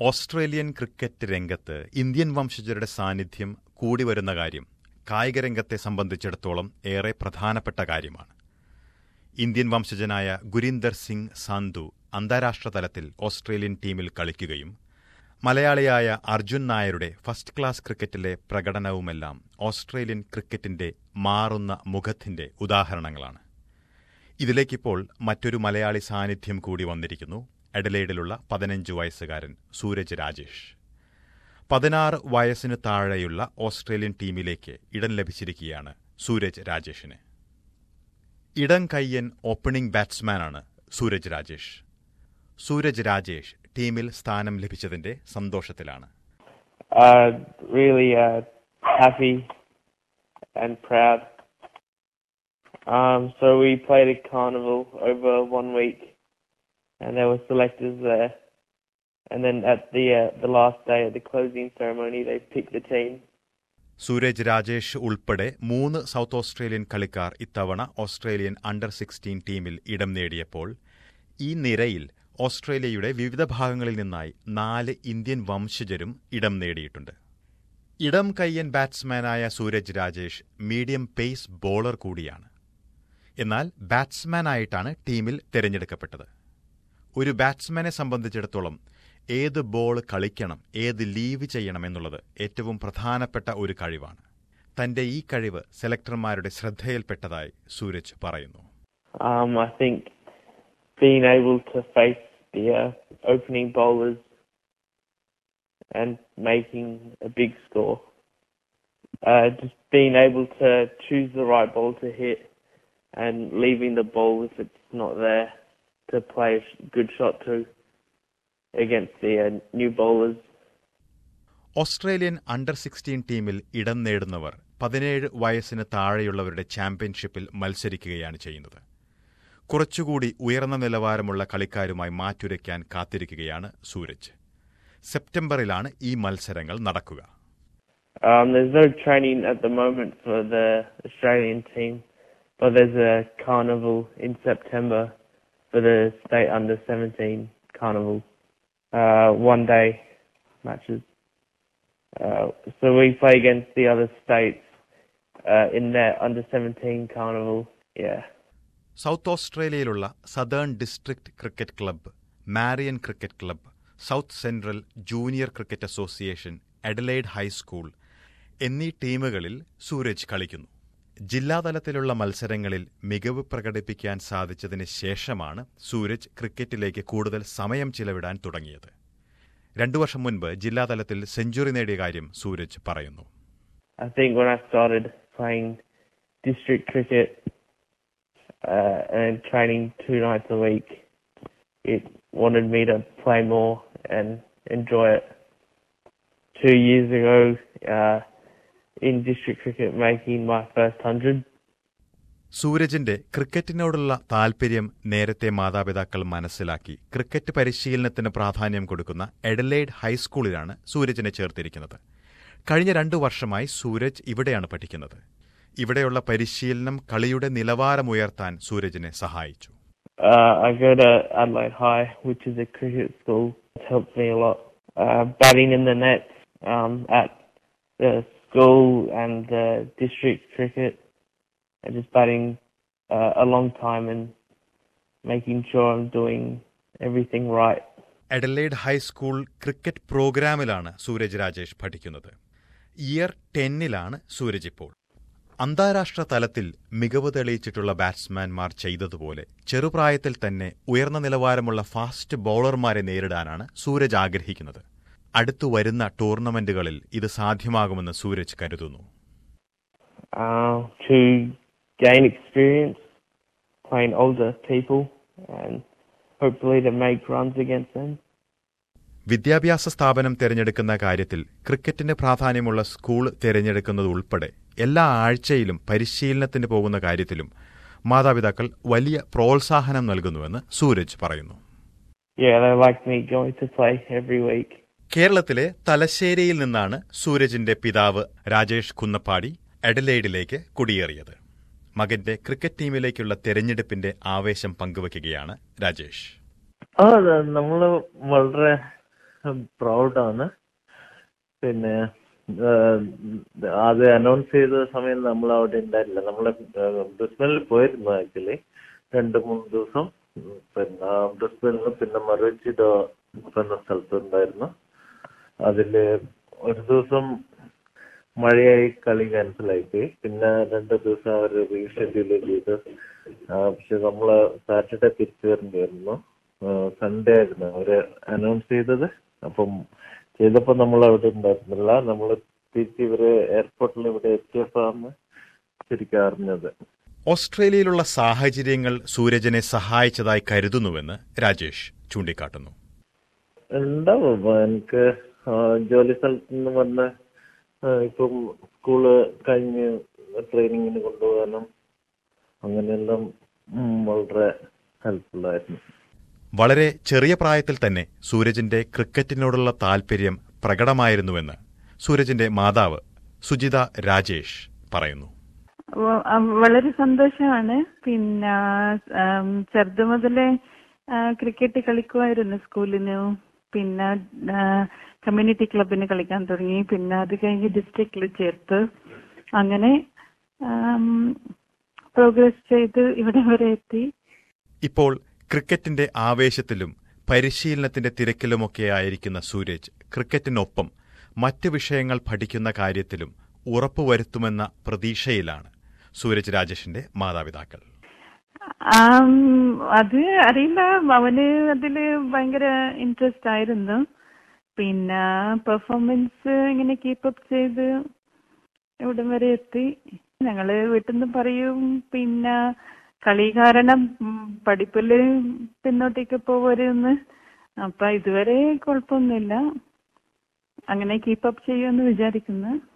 Australian cricket രംഗത്ത് Indian വംശജരുടെ സാന്നിധ്യം കൂടി വരുന്ന കാര്യം കായിക രംഗത്തെ സംബന്ധിച്ചിടത്തോളം ഏറെ പ്രധാനപ്പെട്ട കാര്യമാണ് ഇന്ത്യൻ വംശജനായ ഗുരീന്ദർ സിംഗ് സാന്തു അന്താരാഷ്ട്ര തലത്തിൽ ഓസ്ട്രേലിയൻ ടീമിൽ കളിക്കുകയും മലയാളിയായ അർജുൻ നായരുടെ ഫസ്റ്റ് ക്ലാസ് ക്രിക്കറ്റിലെ പ്രകടനവുമെല്ലാം ഓസ്ട്രേലിയൻ ക്രിക്കറ്റിന്റെ മാറുന്ന മുഖത്തിന്റെ ഉദാഹരണങ്ങളാണ് ഇതിലേക്കിപ്പോൾ മറ്റൊരു മലയാളി സാന്നിധ്യം കൂടി വന്നിരിക്കുന്നു എഡലേഡിലുള്ള പതിനഞ്ച് വയസ്സുകാരൻ സൂരജ് രാജേഷ് പതിനാറ് വയസ്സിന് താഴെയുള്ള ഓസ്ട്രേലിയൻ ടീമിലേക്ക് ഇടം ലഭിച്ചിരിക്കുകയാണ് സൂരജ് രാജേഷിന് ഇടം കയ്യൻ ഓപ്പണിംഗ് ബാറ്റ്സ്മാനാണ് സൂരജ് രാജേഷ് സൂരജ് രാജേഷ് ടീമിൽ സ്ഥാനം ലഭിച്ചതിന്റെ സന്തോഷത്തിലാണ് Uh, really uh, happy and proud. Um, so we played a carnival over one week, and there were selectors there. And then at the uh, the last day at the closing ceremony, they picked the team. Sooraj Rajesh ഉൾപ്പെടെ മൂന്ന് south Australian കളിക്കാർ ഇത്തവണ Australian under sixteen ടീമിൽ ഇടം നേടിയപ്പോൾ ഈ നിരയിൽ ഓസ്ട്രേലിയയുടെ വിവിധ ഭാഗങ്ങളിൽ നിന്നായി നാല് ഇന്ത്യൻ വംശജരും ഇടം നേടിയിട്ടുണ്ട് ഇടം കയ്യൻ ബാറ്റ്സ്മാനായ Suraj Rajesh medium pace bowler കൂടിയാണ് എന്നാൽ ബാറ്റ്സ്മാനായിട്ടാണ് ടീമിൽ തിരഞ്ഞെടുക്കപ്പെട്ടത് ഒരു ബാറ്റ്സ്മാനെ സംബന്ധിച്ചിടത്തോളം ഏത് ബോൾ കളിക്കണം ഏത് ലീവ് ചെയ്യണം എന്നുള്ളത് ഏറ്റവും പ്രധാനപ്പെട്ട ഒരു കഴിവാണ് തന്റെ ഈ കഴിവ് സെലക്ടർമാരുടെ ശ്രദ്ധയിൽപ്പെട്ടതായി സൂരജ് പറയുന്നു Um, I think being able to face the uh, opening bowlers and making a big score, uh, just being able to choose the right ball to hit and leaving the ball if it's not there to play a sh- good shot to against the uh, new bowlers. Australian under sixteen ടീമിൽ ഇടം നേടുന്നവർ പതിനേഴ് വയസ്സിന് താഴെയുള്ളവരുടെ ചാമ്പ്യൻഷിപ്പിൽ മത്സരിക്കുകയാണ് ചെയ്യുന്നത് കുറച്ചുകൂടി ഉയർന്ന നിലവാരമുള്ള കളിക്കാരുമായി മാറ്റുരയ്ക്കാൻ കാത്തിരിക്കുകയാണ് സൂരജ് സെപ്റ്റംബറിലാണ് ഈ മത്സരങ്ങൾ നടക്കുക Um, there's no training at the moment for the Australian team, but there's a carnival in September for the state under 17 carnival. Uh, one day matches. Uh, so we play against the other states uh, in their under 17 carnival. Yeah. South ഓസ്ട്രേലിയയിലുള്ള southern district cricket club Marion cricket club south central junior cricket association Adelaide high school എന്നീ ടീമുകളിൽ സൂരജ് കളിക്കുന്നു ജില്ലാതലത്തിലുള്ള മത്സരങ്ങളിൽ മികവ് പ്രകടിപ്പിക്കാൻ സാധിച്ചതിന് ശേഷമാണ് സൂരജ് ക്രിക്കറ്റിലേക്ക് കൂടുതൽ സമയം ചിലവിടാൻ തുടങ്ങിയത് രണ്ടു വർഷം മുൻപ് ജില്ലാതലത്തിൽ സെഞ്ചുറി നേടിയ കാര്യം സൂരജ് പറയുന്നു I think when I started playing district cricket uh, and training two nights a week, it wanted me to play more and enjoy it. Two years ago, uh, in district cricket, making my first hundred, സൂരജിന്റെ ക്രിക്കറ്റിനോടുള്ള താൽപര്യം നേരത്തെ മാതാപിതാക്കൾ മനസ്സിലാക്കി cricket പരിശീലനത്തിന് പ്രാധാന്യം കൊടുക്കുന്ന എഡലൈഡ് ഹൈസ്കൂളിലാണ് സൂരജിനെ ചേർത്തിരിക്കുന്നത് കഴിഞ്ഞ രണ്ടു വർഷമായി സൂരജ് ഇവിടെയാണ് പഠിക്കുന്നത് ഇവിടെയുള്ള പരിശീലനം കളിയുടെ നിലവാരമുയർത്താൻ സൂരജിനെ സഹായിച്ചു uh, I go to Adelaide High, which is a cricket school. It's helped me a lot. Uh, batting in the nets um, at the school and the district cricket, and just batting uh, a long time and making sure I'm doing everything right. Adelaide high school cricket പ്രോഗ്രാമിലാണ് സൂരജ് രാജേഷ് പഠിക്കുന്നത് year ടെന്നിലാണ് Sooraj ഇപ്പോൾ അന്താരാഷ്ട്ര തലത്തിൽ മികവ് തെളിയിച്ചിട്ടുള്ള ബാറ്റ്സ്മാൻമാർ ചെയ്തതുപോലെ ചെറുപ്രായത്തിൽ തന്നെ ഉയർന്ന നിലവാരമുള്ള ഫാസ്റ്റ് ബൌളർമാരെ നേരിടാനാണ് സൂരജ് ആഗ്രഹിക്കുന്നത് അടുത്തു വരുന്ന ടൂർണമെന്റുകളിൽ ഇത് സാധ്യമാകുമെന്ന് സൂരജ് കരുതുന്നു Uh, to gain experience playing older people and hopefully to make runs against them. വിദ്യാഭ്യാസ സ്ഥാപനം തിരഞ്ഞെടുക്കുന്ന കാര്യത്തിൽ ക്രിക്കറ്റിന് പ്രാധാന്യമുള്ള സ്കൂൾ തിരഞ്ഞെടുക്കുന്നത് ഉൾപ്പെടെ എല്ലാ ആഴ്ചയിലും പരിശീലനത്തിന് പോകുന്ന കാര്യത്തിലും മാതാപിതാക്കൾ വലിയ പ്രോത്സാഹനം നൽകുന്നുവെന്ന് സൂരജ് പറയുന്നു Yeah, they like me going to play every week. കേരളത്തിലെ തലശ്ശേരിയിൽ നിന്നാണ് സൂരജിന്റെ പിതാവ് രാജേഷ് കുന്നപ്പാടി എഡലേഡിലേക്ക് കുടിയേറിയത് മകന്റെ ക്രിക്കറ്റ് ടീമിലേക്കുള്ള തെരഞ്ഞെടുപ്പിന്റെ ആവേശം പങ്കുവയ്ക്കുകയാണ് രാജേഷ് ആ നമ്മള് വളരെ പ്രൗഡാണ് പിന്നെ അത് അനൗൺസ് ചെയ്ത സമയം നമ്മൾ അവിടെ ഉണ്ടായില്ല നമ്മൾ ബ്രിസ്ബനിൽ പോയിരുന്നു ആക്ച്വലി രണ്ട് മൂന്ന് ദിവസം ഉം, പിന്നെ ബ്രിസ്ബനിൽ പിന്നെ മറുചിഡോ എന്ന സ്ഥലത്തുണ്ടായിരുന്നു അതില് ഒരു ദിവസം മഴയായി കളി ക്യാൻസലായി പോയി പിന്നെ രണ്ട് ദിവസം അവർ റീഷെഡ്യൂൾ ചെയ്ത് ആ, പക്ഷെ നമ്മള് സാറ്റർഡേ തിരിച്ചു വരേണ്ടി വരുന്നു സൺഡേ ആയിരുന്നു അവര് അനൗൺസ് ചെയ്തത് അപ്പം ചെയ്തപ്പോ നമ്മൾ അവിടെ ഉണ്ടായിരുന്നില്ല നമ്മൾ തിരിച്ച് ഇവര് എയർപോർട്ടിൽ ഇവിടെ എത്തിയപ്പോഴാണ് ശരിക്കും അറിഞ്ഞത് ഓസ്ട്രേലിയയിലുള്ള സാഹചര്യങ്ങൾ സൂരജിനെ സഹായിച്ചതായി കരുതുന്നുവെന്ന് രാജേഷ് ചൂണ്ടിക്കാട്ടുന്നു ഉണ്ടാവും എനിക്ക് ആ, ജോലി സ്ഥലത്ത് നിന്ന് വന്ന് ആ, ഇപ്പം സ്കൂള് കഴിഞ്ഞ് ട്രെയിനിങ്ങിന് കൊണ്ടുപോകാനും അങ്ങനെയെല്ലാം ഉം, വളരെ ഹെൽപ്ഫുൾ ആയിരുന്നു വളരെ ചെറിയ പ്രായത്തിൽ തന്നെ സൂരജിന്റെ ക്രിക്കറ്റിനോടുള്ള താൽപര്യം പ്രകടമായിരുന്നുവെന്ന് സൂരജിന്റെ മാതാവ് സുജിത രാജേഷ് പറയുന്നു വ- ആ, വളരെ സന്തോഷമാണ് പിന്നെ ആം, ചെറുത് മുതലേ ആ, ക്രിക്കറ്റ് കളിക്കുമായിരുന്നു സ്കൂളിന് പിന്നെ ആ, കമ്മ്യൂണിറ്റി ക്ലബിന് കളിക്കാൻ തുടങ്ങി പിന്നെ അത് കഴിഞ്ഞ് ഡിസ്ട്രിക്റ്റിൽ ചേർത്ത് അങ്ങനെ ആം, പ്രോഗ്രസ് ചെയ്ത് ഇവിടെ വരെ എത്തി ഇപ്പോൾ ക്രിക്കറ്റിന്റെ ആവേശത്തിലും പരിശീലനത്തിന്റെ തിരക്കിലുമൊക്കെ ആയിരിക്കുന്ന സൂരജ് ക്രിക്കറ്റിനൊപ്പം മറ്റ് വിഷയങ്ങൾ പഠിക്കുന്ന കാര്യത്തിലും ഉറപ്പുവരുത്തുമെന്ന പ്രതീക്ഷയിലാണ് സൂരജ് രാജേഷിന്റെ മാതാപിതാക്കൾ ആം, അത് അറിയില്ല അവന് അതില് ഭയങ്കര ഇൻട്രസ്റ്റ് ആയിരുന്നു പിന്നെ പെർഫോമൻസ് ഇങ്ങനെ കീപ്പപ്പ് ചെയ്ത് ഇവിടം വരെ എത്തി ഞങ്ങള് വീട്ടിൽ നിന്ന് പറയും പിന്നെ കളി കാരണം ഉം, പഠിപ്പില് പിന്നോട്ടേക്ക് പോവരുന്ന് അപ്പൊ ഇതുവരെ കുഴപ്പമൊന്നുമില്ല അങ്ങനെ കീപ്പപ്പ് ചെയ്യുമെന്ന് വിചാരിക്കുന്നു